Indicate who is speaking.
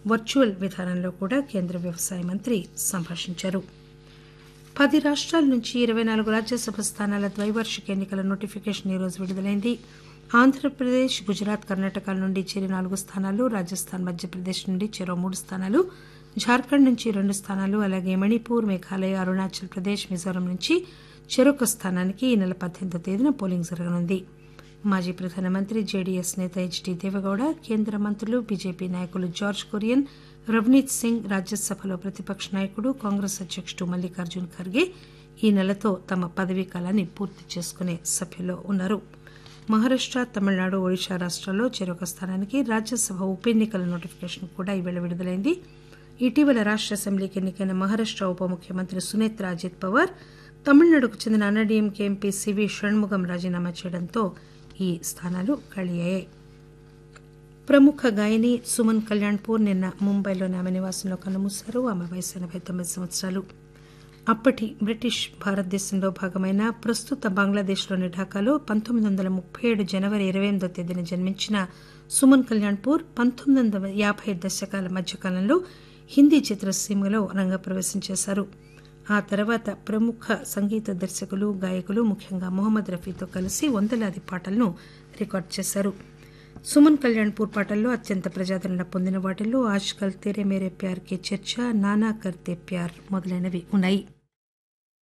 Speaker 1: virtual విధానంలో కూడా కేంద్ర వ్యవసాయ మంత్రి సంభాషించారు పది రాష్ట్రాల నుంచి ఇరవై నాలుగు రాజ్యసభ స్థానాల ద్వైవార్షిక ఎన్నికల నోటిఫికేషన్ ఈరోజు విడుదలైంది ఆంధ్రప్రదేశ్ గుజరాత్ కర్ణాటక నుండి చెరి నాలుగు స్థానాలు రాజస్థాన్ మధ్యప్రదేశ్ నుండి చెరో మూడు స్థానాలు జార్ఖండ్ నుంచి రెండు స్థానాలు అలాగే మణిపూర్ మేఘాలయ అరుణాచల్ ప్రదేశ్ మిజోరం నుంచి చెరొక స్థానానికి ఈ నెల పద్దెనిమిదో తేదీన పోలింగ్ జరగనుంది మాజీ ప్రధానమంత్రి జేడీఎస్ నేత హెచ్డీ దేవగౌడ కేంద్ర మంత్రులు బీజేపీ నాయకులు జార్జ్ కురియన్ రవనీత్ సింగ్ రాజ్యసభలో ప్రతిపక్ష నాయకుడు కాంగ్రెస్ అధ్యకుడు మల్లికార్జున్ ఖర్గే ఈ నెలతో తమ పదవీ కాలాన్ని పూర్తి చేసుకునే సభ్యుల్లో ఉన్నారు మహారాష్ట తమిళనాడు ఒడిశా రాష్ట్రాల్లో చెరొక స్థానానికి రాజ్యసభ ఉప ఎన్నికల నోటిఫికేషన్ కూడా ఈవేళ విడుదలైంది ఇటీవల రాష్ట అసెంబ్లీకి ఎన్నికైన మహారాష్ట ఉప ముఖ్యమంత్రి సునేత్ర అజిత్ పవార్ తమిళనాడుకు చెందిన అన్నాడీఎంకే ఎంపీ సివి షణ్ముగం రాజీనామా చేయడంతో ఈ స్థానాలు ఖాళీ అయ్యాయి ప్రముఖ గాయని సుమన్ కళ్యాణ్పూర్ నిన్న ముంబైలోని ఆమె నివాసంలో కన్నుమూశారు ఆమె వయసు ఎనభై తొమ్మిది సంవత్సరాలు అప్పటి బ్రిటిష్ భారతదేశంలో భాగమైన ప్రస్తుత బంగ్లాదేశ్లోని ఢాకాలో పంతొమ్మిది వందల ముప్పై ఏడు జనవరి ఇరవై ఎనిమిదో తేదీన జన్మించిన సుమన్ కళ్యాణ్పూర్ పంతొమ్మిది వందల యాభై దశకాల మధ్యకాలంలో హిందీ చిత్రసీమలో రంగప్రవేశం చేశారు ఆ తర్వాత ప్రముఖ సంగీత దర్శకులు గాయకులు ముఖ్యంగా మొహమ్మద్ రఫీతో కలిసి వందలాది పాటలను రికార్డు చేశారు సుమన్ కళ్యాణ్పూర్ పాటల్లో అత్యంత ప్రజాదరణ పొందిన వాటిల్లో ఆజ్కల్ తేరే మేరే ప్యార్ కే చర్చ నానా కర్తే ప్యార్ మొదలైనవి ఉన్నాయి